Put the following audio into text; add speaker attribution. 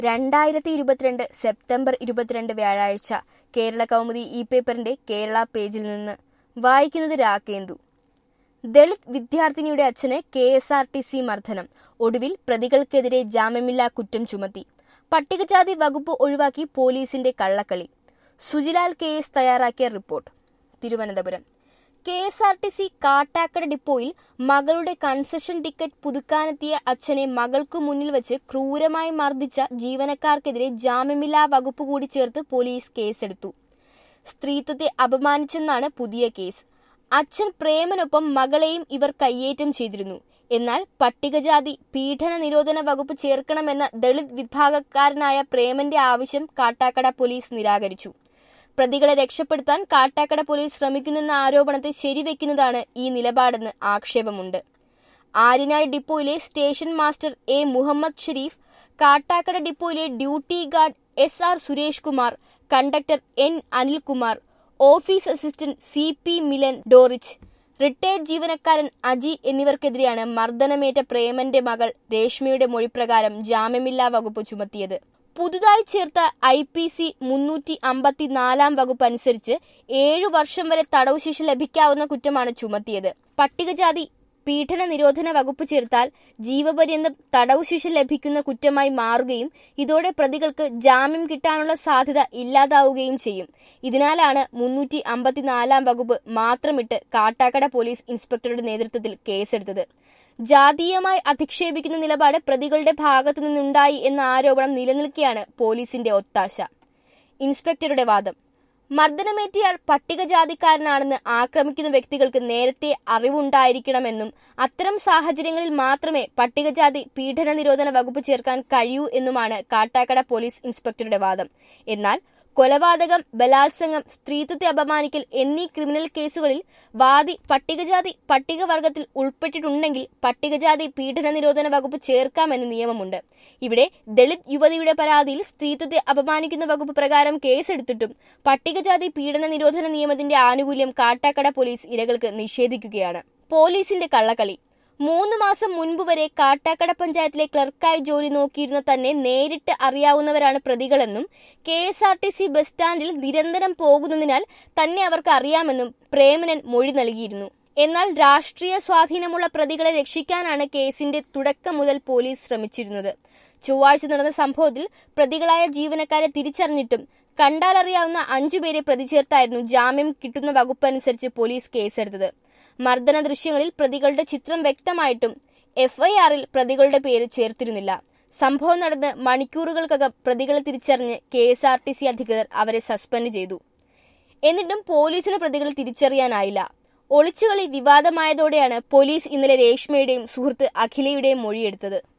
Speaker 1: രണ്ടായിരത്തി ഇരുപത്തിരണ്ട് സെപ്റ്റംബർ ഇരുപത്തിരണ്ട് വ്യാഴാഴ്ച കേരള കൗമുദി ഇ പേപ്പറിന്റെ കേരള പേജിൽ നിന്ന് വായിക്കുന്നത് രാകേന്ദു ദളിത് വിദ്യാർത്ഥിനിയുടെ അച്ഛന് K S R T C മർദ്ദനം ഒടുവിൽ പ്രതികൾക്കെതിരെ ജാമ്യമില്ലാ കുറ്റം ചുമത്തി പട്ടികജാതി വകുപ്പ് ഒഴിവാക്കി പോലീസിന്റെ കള്ളക്കളി സുജിലാൽ കെ എസ് തയ്യാറാക്കിയ report Thiruvananthapuram K S R T C Kattakada ഡിപ്പോയിൽ മകളുടെ കൺസെഷൻ ടിക്കറ്റ് പുതുക്കാനെത്തിയ അച്ഛനെ മകൾക്കു മുന്നിൽ വെച്ച് ക്രൂരമായി മർദ്ദിച്ച ജീവനക്കാർക്കെതിരെ ജാമ്യമില്ലാ വകുപ്പ് കൂടി ചേർത്ത് പോലീസ് കേസെടുത്തു സ്ത്രീത്വത്തെ അപമാനിച്ചെന്നാണ് പുതിയ കേസ് അച്ഛൻ പ്രേമനൊപ്പം മകളെയും ഇവർ കയ്യേറ്റം ചെയ്തിരുന്നു എന്നാൽ പട്ടികജാതി പീഡന നിരോധന വകുപ്പ് ചേർക്കണമെന്ന ദളിത് വിഭാഗക്കാരനായ പ്രേമന്റെ ആവശ്യം കാട്ടാക്കട പോലീസ് നിരാകരിച്ചു പ്രതികളെ രക്ഷപ്പെടുത്താൻ കാട്ടാക്കട പോലീസ് ശ്രമിക്കുന്നെന്ന ആരോപണത്തെ ശരിവെക്കുന്നതാണ് ഈ നിലപാടെന്ന് ആക്ഷേപമുണ്ട് ആര്യനാട് ഡിപ്പോയിലെ station master A Muhammad Sharif Kattakada ഡിപ്പോയിലെ duty guard S R Suresh Kumar conductor N Anilkumar office assistant C P Milan ഡോറിച്ച് റിട്ടയർഡ് ജീവനക്കാരൻ അജി എന്നിവർക്കെതിരെയാണ് മർദ്ദനമേറ്റ പ്രേമന്റെ മകൾ രേഷ്മയുടെ മൊഴിപ്രകാരം ജാമ്യമില്ലാ വകുപ്പ് ചുമത്തിയത് പുതുതായി ചേർത്ത ഐ പി സി മുന്നൂറ്റി അമ്പത്തിനാലാം വകുപ്പ് അനുസരിച്ച് ഏഴു വർഷം വരെ തടവ് ശിക്ഷ ലഭിക്കാവുന്ന കുറ്റമാണ് ചുമത്തിയത് പട്ടികജാതി പീഡന നിരോധന വകുപ്പ് ചേർത്താൽ ജീവപര്യന്തം തടവു ശിക്ഷ ലഭിക്കുന്ന കുറ്റമായി മാറുകയും ഇതോടെ പ്രതികൾക്ക് ജാമ്യം കിട്ടാനുള്ള സാധ്യത ഇല്ലാതാവുകയും ചെയ്യും ഇതിനാലാണ് മുന്നൂറ്റി അമ്പത്തിനാലാം വകുപ്പ് മാത്രമിട്ട് കാട്ടാക്കട പോലീസ് ഇൻസ്പെക്ടറുടെ നേതൃത്വത്തിൽ കേസെടുത്തത് ജാതീയമായി അധിക്ഷേപിക്കുന്ന നിലപാട് പ്രതികളുടെ ഭാഗത്തു നിന്നുണ്ടായി എന്ന ആരോപണം നിലനിൽക്കെയാണ് പോലീസിന്റെ ഒത്താശ ഇൻസ്പെക്ടറുടെ വാദം മർദ്ദനമേറ്റയാൾ പട്ടികജാതിക്കാരനാണെന്ന് ആക്രമിക്കുന്ന വ്യക്തികൾക്ക് നേരത്തെ അറിവുണ്ടായിരിക്കണമെന്നും അത്തരം സാഹചര്യങ്ങളിൽ മാത്രമേ പട്ടികജാതി പീഡന നിരോധന വകുപ്പ് ചേർക്കാൻ കഴിയൂ എന്നുമാണ് കാട്ടാക്കട പോലീസ് ഇൻസ്പെക്ടറുടെ വാദം എന്നാൽ കൊലപാതകം ബലാത്സംഗം സ്ത്രീത്വത്തെ അപമാനിക്കൽ എന്നീ ക്രിമിനൽ കേസുകളിൽ വാദി പട്ടികജാതി പട്ടികവർഗത്തിൽ ഉൾപ്പെട്ടിട്ടുണ്ടെങ്കിൽ പട്ടികജാതി പീഡന നിരോധന വകുപ്പ് ചേർക്കാമെന്ന് നിയമമുണ്ട് ഇവിടെ ദളിത് യുവതിയുടെ പരാതിയിൽ സ്ത്രീത്വത്തെ അപമാനിക്കുന്ന വകുപ്പ് പ്രകാരം കേസെടുത്തിട്ടും പട്ടികജാതി പീഡന നിരോധന നിയമത്തിന്റെ ആനുകൂല്യം കാട്ടാക്കട പോലീസ് ഇരകൾക്ക് നിഷേധിക്കുകയാണ് പോലീസിന്റെ കള്ളക്കളി മൂന്ന് മാസം മുൻപ് വരെ കാട്ടാക്കട പഞ്ചായത്തിലെ ക്ലർക്കായി ജോലി നോക്കിയിരുന്ന തന്നെ നേരിട്ട് അറിയാവുന്നവരാണ് പ്രതികളെന്നും K S R T C bus സ്റ്റാൻഡിൽ നിരന്തരം പോകുന്നതിനാൽ തന്നെ അവർക്ക് അറിയാമെന്നും പ്രേമനൻ മൊഴി നൽകിയിരുന്നു എന്നാൽ രാഷ്ട്രീയ സ്വാധീനമുള്ള പ്രതികളെ രക്ഷിക്കാനാണ് കേസിന്റെ തുടക്കം മുതൽ പോലീസ് ശ്രമിച്ചിരുന്നത് ചൊവ്വാഴ്ച നടന്ന സംഭവത്തിൽ പ്രതികളായ ജീവനക്കാരെ തിരിച്ചറിഞ്ഞിട്ടും കണ്ടാലറിയാവുന്ന അഞ്ചുപേരെ പ്രതി ചേർത്തായിരുന്നു ജാമ്യം കിട്ടുന്ന വകുപ്പ് അനുസരിച്ച് പോലീസ് കേസെടുത്തത് മർദ്ദന ദൃശ്യങ്ങളിൽ പ്രതികളുടെ ചിത്രം വ്യക്തമായിട്ടും എഫ്ഐആറിൽ പ്രതികളുടെ പേര് ചേർത്തിരുന്നില്ല സംഭവം നടന്ന് മണിക്കൂറുകൾക്കകം പ്രതികളെ തിരിച്ചറിഞ്ഞ് K S R T C അധികൃതർ അവരെ സസ്പെൻഡ് ചെയ്തു എന്നിട്ടും പോലീസിന് പ്രതികളെ തിരിച്ചറിയാനായില്ല ഒളിച്ചുകളി വിവാദമായതോടെയാണ് പോലീസ് ഇന്നലെ രേഷ്മയുടെയും സുഹൃത്ത് അഖിലയുടെയും മൊഴിയെടുത്തത്